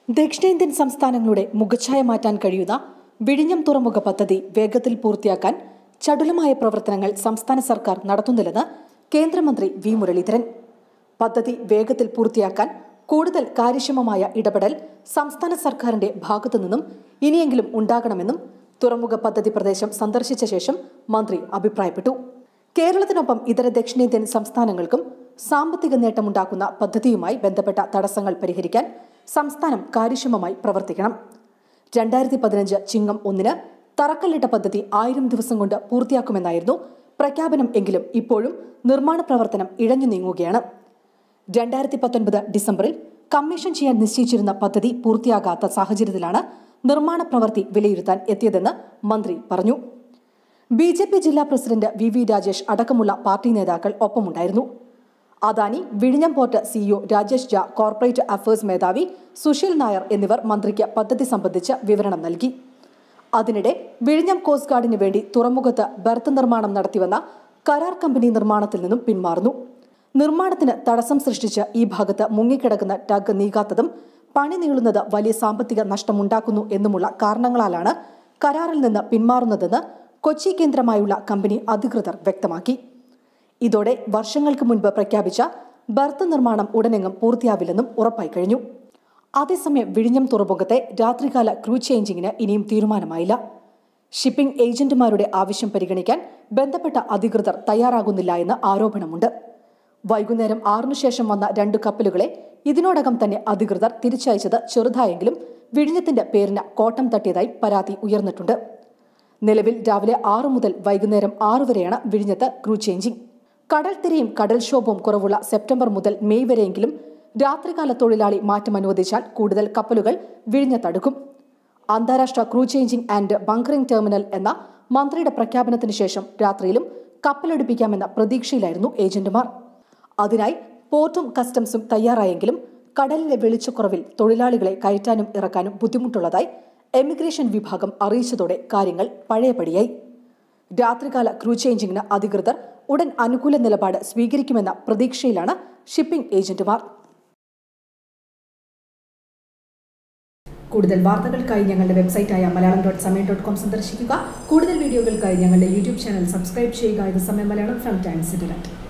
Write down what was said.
ദക്ഷിണേന്ത്യൻ സംസ്ഥാനങ്ങളുടെ മുഖച്ഛായ മാറ്റാൻ കഴിയുന്ന വിഴിഞ്ഞം തുറമുഖ പദ്ധതി വേഗത്തിൽ പൂർത്തിയാക്കാൻ ചടുലമായ പ്രവർത്തനങ്ങൾ സംസ്ഥാന സർക്കാർ നടത്തുന്നില്ലെന്ന് കേന്ദ്രമന്ത്രി വി മുരളീധരൻ പദ്ധതി വേഗത്തിൽ പൂർത്തിയാക്കാൻ കൂടുതൽ കാര്യക്ഷമമായ ഇടപെടൽ സംസ്ഥാന സർക്കാരിന്റെ ഭാഗത്തു നിന്നും ഇനിയെങ്കിലും ഉണ്ടാകണമെന്നും തുറമുഖ പദ്ധതി പ്രദേശം സന്ദർശിച്ച ശേഷം മന്ത്രി അഭിപ്രായപ്പെട്ടു കേരളത്തിനൊപ്പം ഇതര ദക്ഷിണേന്ത്യൻ സംസ്ഥാനങ്ങൾക്കും സാമ്പത്തിക നേട്ടമുണ്ടാക്കുന്ന പദ്ധതിയുമായി ബന്ധപ്പെട്ട തടസ്സങ്ങൾ പരിഹരിക്കാൻ സംസ്ഥാനം കാര്യക്ഷമമായി പ്രവർത്തിക്കണം രണ്ടായിരത്തി പതിനഞ്ച് ചിങ്ങം ഒന്നിന് തറക്കല്ലിട്ട പദ്ധതി ആയിരം ദിവസം കൊണ്ട് പൂർത്തിയാക്കുമെന്നായിരുന്നു പ്രഖ്യാപനം എങ്കിലും ഇപ്പോഴും നിർമ്മാണ പ്രവർത്തനം ഇഴഞ്ഞു നീങ്ങുകയാണ് രണ്ടായിരത്തി പത്തൊൻപത് ഡിസംബറിൽ കമ്മീഷൻ ചെയ്യാൻ നിശ്ചയിച്ചിരുന്ന പദ്ധതി പൂർത്തിയാകാത്ത സാഹചര്യത്തിലാണ് നിർമ്മാണ പ്രവൃത്തി വിലയിരുത്താൻ എത്തിയതെന്ന് മന്ത്രി പറഞ്ഞു ബി ജെ പി ജില്ലാ പ്രസിഡന്റ് വി വി രാജേഷ് അടക്കമുള്ള പാർട്ടി നേതാക്കൾ ഒപ്പമുണ്ടായിരുന്നു അദാനി വിഴിഞ്ഞം പോർട്ട് സിഇഒ രാജേഷ് ജ കോർപ്പറേറ്റ് അഫയേഴ്സ് മേധാവി സുശീൽ നായർ എന്നിവർ മന്ത്രിക്ക് പദ്ധതി സംബന്ധിച്ച് വിവരണം നൽകി അതിനിടെ വിഴിഞ്ഞം കോസ്റ്റ് ഗാർഡിന് വേണ്ടി തുറമുഖത്ത് ബർത്ത് നിർമ്മാണം നടത്തിവന്ന കരാർ കമ്പനി നിർമ്മാണത്തിൽ നിന്നും പിന്മാറുന്നു നിർമ്മാണത്തിന് തടസ്സം സൃഷ്ടിച്ച് ഈ ഭാഗത്ത് മുങ്ങിക്കിടക്കുന്ന ടഗ് നീക്കാത്തതും പണി നീളുന്നത് വലിയ സാമ്പത്തിക നഷ്ടമുണ്ടാക്കുന്നു എന്നുമുള്ള കാരണങ്ങളാലാണ് കരാറിൽ നിന്ന് പിന്മാറുന്നതെന്ന് കൊച്ചി കേന്ദ്രമായുള്ള കമ്പനി അധികൃതർ വ്യക്തമാക്കി ഇതോടെ വർഷങ്ങൾക്ക് മുൻപ് പ്രഖ്യാപിച്ച ബർത്ത് നിർമ്മാണം ഉടനെങ്ങും പൂർത്തിയാവില്ലെന്നും ഉറപ്പായി കഴിഞ്ഞു അതേസമയം വിഴിഞ്ഞം തുറമുഖത്തെ രാത്രികാല ക്രൂ ചേഞ്ചിങ്ങിന് ഇനിയും തീരുമാനമായില്ല ഷിപ്പിംഗ് ഏജന്റുമാരുടെ ആവശ്യം പരിഗണിക്കാൻ ബന്ധപ്പെട്ട അധികൃതർ തയ്യാറാകുന്നില്ല എന്ന് ആരോപണമുണ്ട് വൈകുന്നേരം ആറിനു ശേഷം വന്ന രണ്ട് കപ്പലുകളെ ഇതിനോടകം തന്നെ അധികൃതർ തിരിച്ചയച്ചത് ചെറുതായെങ്കിലും വിഴിഞ്ഞത്തിന്റെ പേരിന് കോട്ടം തട്ടിയതായി പരാതി ഉയർന്നിട്ടുണ്ട് നിലവിൽ രാവിലെ ആറു മുതൽ വൈകുന്നേരം ആറു വരെയാണ് വിഴിഞ്ഞത്ത് ക്രൂ ചേഞ്ചിങ് കടൽത്തിരയും കടൽക്ഷോഭവും കുറവുള്ള സെപ്റ്റംബർ മുതൽ മെയ് വരെയെങ്കിലും രാത്രികാല തൊഴിലാളി മാറ്റം അനുവദിച്ചാൽ കൂടുതൽ കപ്പലുകൾ വിഴിഞ്ഞത്തടുക്കും അന്താരാഷ്ട്ര crew changing and bunkering terminal എന്ന മന്ത്രിയുടെ പ്രഖ്യാപനത്തിന് ശേഷം രാത്രിയിലും കപ്പലെടുപ്പിക്കാമെന്ന പ്രതീക്ഷയിലായിരുന്നു ഏജന്റുമാർ അതിനായി പോർട്ടും കസ്റ്റംസും തയ്യാറായെങ്കിലും കടലിലെ വെളിച്ചക്കുറവിൽ തൊഴിലാളികളെ കയറ്റാനും ഇറക്കാനും ബുദ്ധിമുട്ടുള്ളതായി എമിഗ്രേഷൻ വിഭാഗം അറിയിച്ചതോടെ കാര്യങ്ങൾ പഴയപടിയായി രാത്രികാല ക്രൂ ചേഞ്ചിങ്ങിന് അധികൃതർ ഉടൻ അനുകൂല നിലപാട് സ്വീകരിക്കുമെന്ന പ്രതീക്ഷയിലാണ് ഷിപ്പിംഗ് ഏജന്റുമാർ കൂടുതൽ വാർത്തകൾക്കായി ഞങ്ങളുടെ വെബ്സൈറ്റായ Malayalam dot Samayam dot com സന്ദർശിക്കുക കൂടുതൽ വീഡിയോകൾക്കായി ഞങ്ങളുടെ യൂട്യൂബ് ചാനൽ സബ്സ്ക്രൈബ് ചെയ്യുക ഇത് സമയം മലയാളം ഫ്രം ടൈംസ് ഇന്റർനെറ്റ്